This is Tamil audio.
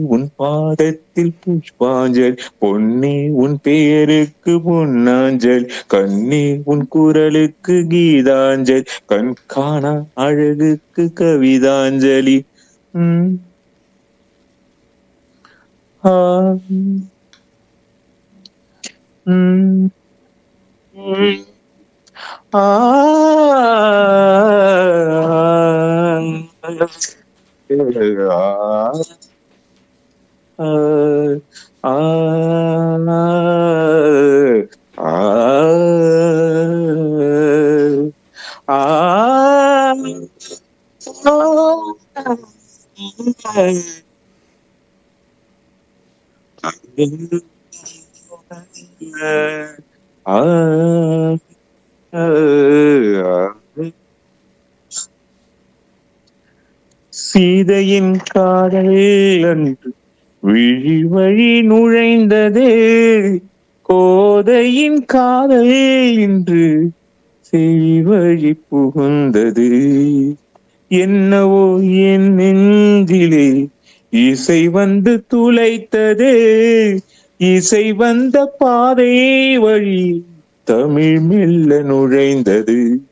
உன் பாதத்தில் புஷ்பாஞ்சல் பொன்னே உன் பெயருக்கு பொன்னாஞ்சல் கண்ணே உன் குரலுக்கு கீதாஞ்சல் கண் காணா அழகுக்கு கவிதாஞ்சலி உம் ஆ உம் உம் ஆ சீதையின் காதல் அன்று விழி வழி நுழைந்ததே கோதையின் காதல் இன்று செவி வழி புகுந்தது என்னவோ என் நெஞ்சிலே இசை வந்து துளைத்ததே இசை வந்த பாதை வழி தமிழ் மெல்ல நுழைந்தது